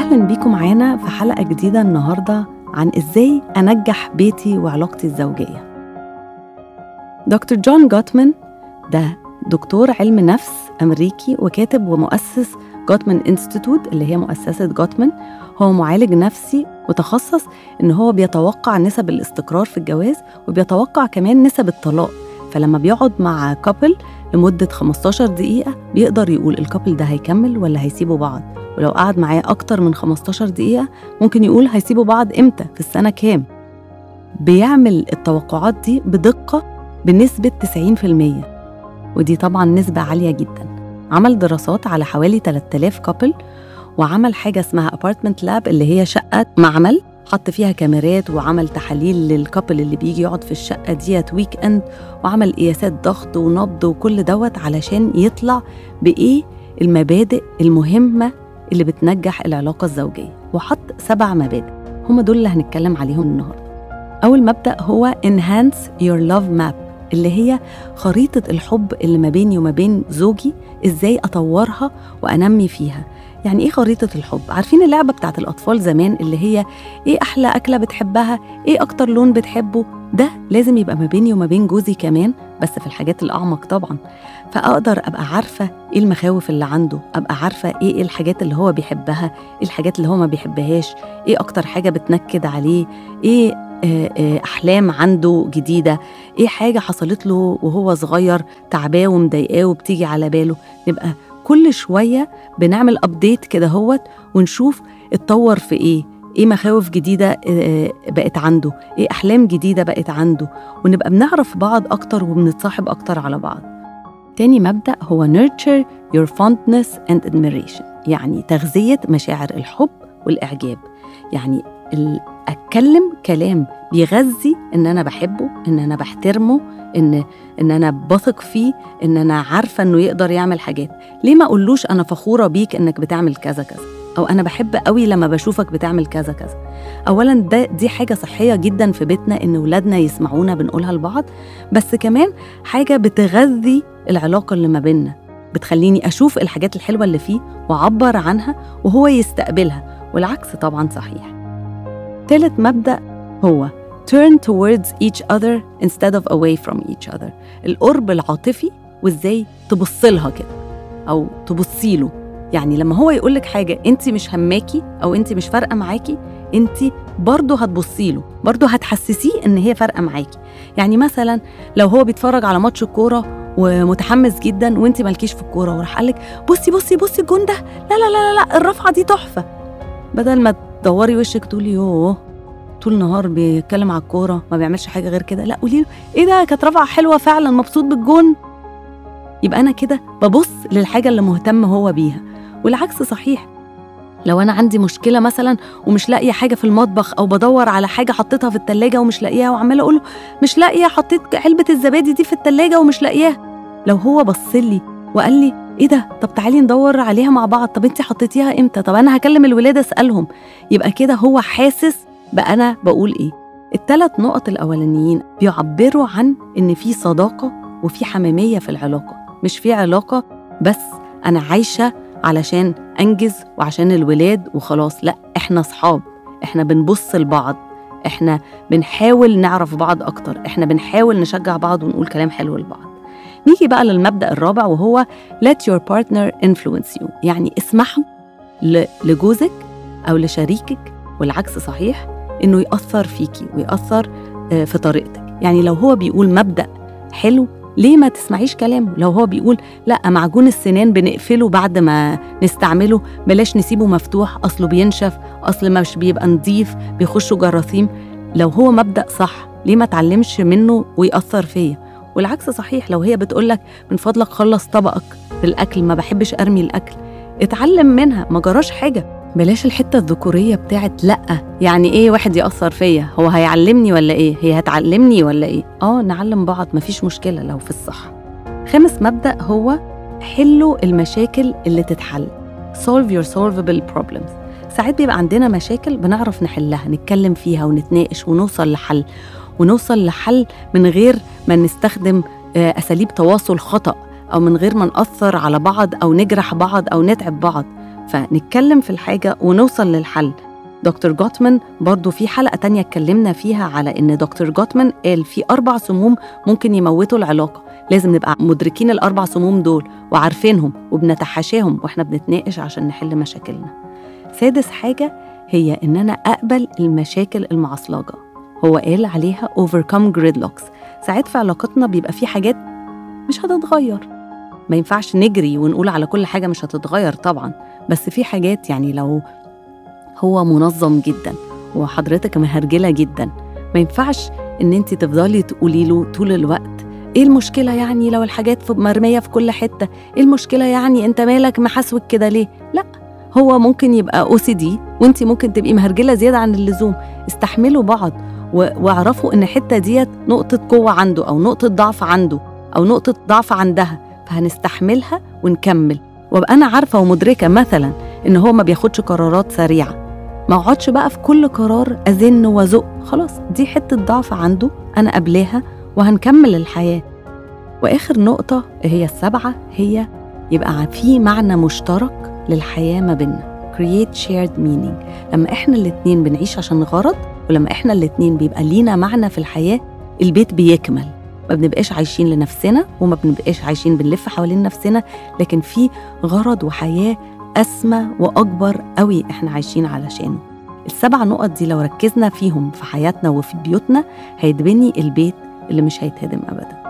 أهلا بيكم معانا في حلقة جديدة النهاردة عن إزاي أنجح بيتي وعلاقتي الزوجية دكتور جون جوتمان ده دكتور علم نفس أمريكي وكاتب ومؤسس جوتمان انستيتوت اللي هي مؤسسة جوتمان هو معالج نفسي وتخصص إن هو بيتوقع نسب الاستقرار في الجواز وبيتوقع كمان نسب الطلاق فلما بيقعد مع كابل لمدة 15 دقيقة بيقدر يقول الكابل ده هيكمل ولا هيسيبوا بعض ولو قعد معاه أكتر من 15 دقيقة ممكن يقول هيسيبوا بعض إمتى في السنة كام بيعمل التوقعات دي بدقة بنسبة 90% ودي طبعا نسبة عالية جدا عمل دراسات على حوالي 3000 كابل وعمل حاجة اسمها ابارتمنت لاب اللي هي شقة معمل حط فيها كاميرات وعمل تحاليل للكابل اللي بيجي يقعد في الشقة ديت ويك اند وعمل قياسات ضغط ونبض وكل دوت علشان يطلع بإيه المبادئ المهمة اللي بتنجح العلاقة الزوجية وحط سبع مبادئ هم دول اللي هنتكلم عليهم النهاردة أول مبدأ هو enhance your love map اللي هي خريطة الحب اللي ما بيني وما بين زوجي إزاي أطورها وأنمي فيها يعني إيه خريطة الحب؟ عارفين اللعبة بتاعت الأطفال زمان اللي هي إيه أحلى أكلة بتحبها؟ إيه أكتر لون بتحبه؟ ده لازم يبقى ما بيني وما بين جوزي كمان بس في الحاجات الأعمق طبعا فأقدر أبقى عارفة إيه المخاوف اللي عنده أبقى عارفة إيه الحاجات اللي هو بيحبها إيه الحاجات اللي هو ما بيحبهاش إيه أكتر حاجة بتنكد عليه إيه أحلام عنده جديدة إيه حاجة حصلت له وهو صغير تعباه ومضايقاه وبتيجي على باله نبقى كل شوية بنعمل أبديت كده هوت ونشوف اتطور في إيه ايه مخاوف جديدة بقت عنده ايه أحلام جديدة بقت عنده ونبقى بنعرف بعض أكتر وبنتصاحب أكتر على بعض تاني مبدأ هو nurture your fondness and admiration يعني تغذية مشاعر الحب والإعجاب يعني أتكلم كلام بيغذي إن أنا بحبه إن أنا بحترمه إن إن أنا بثق فيه إن أنا عارفة إنه يقدر يعمل حاجات ليه ما أقولوش أنا فخورة بيك إنك بتعمل كذا كذا او انا بحب قوي لما بشوفك بتعمل كذا كذا اولا ده دي حاجه صحيه جدا في بيتنا ان ولادنا يسمعونا بنقولها لبعض بس كمان حاجه بتغذي العلاقه اللي ما بيننا بتخليني اشوف الحاجات الحلوه اللي فيه واعبر عنها وهو يستقبلها والعكس طبعا صحيح ثالث مبدا هو turn towards each other instead of away from each other القرب العاطفي وازاي تبص لها كده او تبصي له يعني لما هو يقول لك حاجه انت مش هماكي او انت مش فارقه معاكي انت برضه هتبصي له برضه هتحسسيه ان هي فارقه معاكي يعني مثلا لو هو بيتفرج على ماتش الكوره ومتحمس جدا وانت مالكيش في الكوره وراح قال لك بصي بصي بصي الجون ده لا لا لا لا الرفعه دي تحفه بدل ما تدوري وشك تقولي يوه طول النهار بيتكلم على الكوره ما بيعملش حاجه غير كده لا قولي له ايه ده كانت رفعه حلوه فعلا مبسوط بالجون يبقى انا كده ببص للحاجه اللي مهتم هو بيها والعكس صحيح لو أنا عندي مشكلة مثلا ومش لاقية حاجة في المطبخ أو بدور على حاجة حطيتها في التلاجة ومش لاقيها وعمالة أقوله مش لاقية حطيت علبة الزبادي دي في التلاجة ومش لاقياها لو هو بصلي وقال لي ايه ده طب تعالي ندور عليها مع بعض طب انت حطيتيها امتى طب انا هكلم الولاد اسالهم يبقى كده هو حاسس بقى انا بقول ايه الثلاث نقط الاولانيين بيعبروا عن ان في صداقه وفي حميميه في العلاقه مش في علاقه بس انا عايشه علشان انجز وعشان الولاد وخلاص لا احنا اصحاب احنا بنبص لبعض احنا بنحاول نعرف بعض اكتر احنا بنحاول نشجع بعض ونقول كلام حلو لبعض نيجي بقى للمبدا الرابع وهو let your partner influence you يعني اسمحوا لجوزك او لشريكك والعكس صحيح انه ياثر فيكي وياثر في طريقتك يعني لو هو بيقول مبدا حلو ليه ما تسمعيش كلامه لو هو بيقول لا معجون السنان بنقفله بعد ما نستعمله بلاش نسيبه مفتوح اصله بينشف اصل مش بيبقى نظيف بيخشوا جراثيم لو هو مبدا صح ليه ما اتعلمش منه ويأثر فيا والعكس صحيح لو هي بتقولك من فضلك خلص طبقك في الاكل ما بحبش ارمي الاكل اتعلم منها ما جراش حاجه بلاش الحته الذكوريه بتاعت لا يعني ايه واحد ياثر فيا هو هيعلمني ولا ايه هي هتعلمني ولا ايه اه نعلم بعض مفيش مشكله لو في الصح خامس مبدا هو حلوا المشاكل اللي تتحل solve your solvable problems ساعات بيبقى عندنا مشاكل بنعرف نحلها نتكلم فيها ونتناقش ونوصل لحل ونوصل لحل من غير ما نستخدم اساليب تواصل خطأ او من غير ما نأثر على بعض او نجرح بعض او نتعب بعض فنتكلم في الحاجة ونوصل للحل دكتور جوتمان برضو في حلقة تانية اتكلمنا فيها على إن دكتور جوتمان قال في أربع سموم ممكن يموتوا العلاقة لازم نبقى مدركين الأربع سموم دول وعارفينهم وبنتحاشاهم وإحنا بنتناقش عشان نحل مشاكلنا سادس حاجة هي إن أنا أقبل المشاكل المعصلجة هو قال عليها overcome gridlocks ساعات في علاقتنا بيبقى في حاجات مش هتتغير ما ينفعش نجري ونقول على كل حاجة مش هتتغير طبعا بس في حاجات يعني لو هو منظم جدا وحضرتك مهرجلة جدا ما ينفعش ان انت تفضلي تقولي له طول الوقت ايه المشكلة يعني لو الحاجات مرمية في كل حتة ايه المشكلة يعني انت مالك محسوك كده ليه لا هو ممكن يبقى او سي دي وانت ممكن تبقي مهرجلة زيادة عن اللزوم استحملوا بعض واعرفوا ان الحتة ديت نقطة قوة عنده او نقطة ضعف عنده او نقطة ضعف عندها فهنستحملها ونكمل وابقى انا عارفة ومدركة مثلا ان هو ما بياخدش قرارات سريعة ما اقعدش بقى في كل قرار ازن وازق خلاص دي حته ضعف عنده انا قبلها وهنكمل الحياه واخر نقطه هي السبعه هي يبقى في معنى مشترك للحياه ما بيننا create shared meaning لما احنا الاتنين بنعيش عشان غرض ولما احنا الاتنين بيبقى لينا معنى في الحياه البيت بيكمل ما بنبقاش عايشين لنفسنا وما بنبقاش عايشين بنلف حوالين نفسنا لكن في غرض وحياه أسمى وأكبر قوي إحنا عايشين علشانه السبع نقط دي لو ركزنا فيهم في حياتنا وفي بيوتنا هيتبني البيت اللي مش هيتهدم أبداً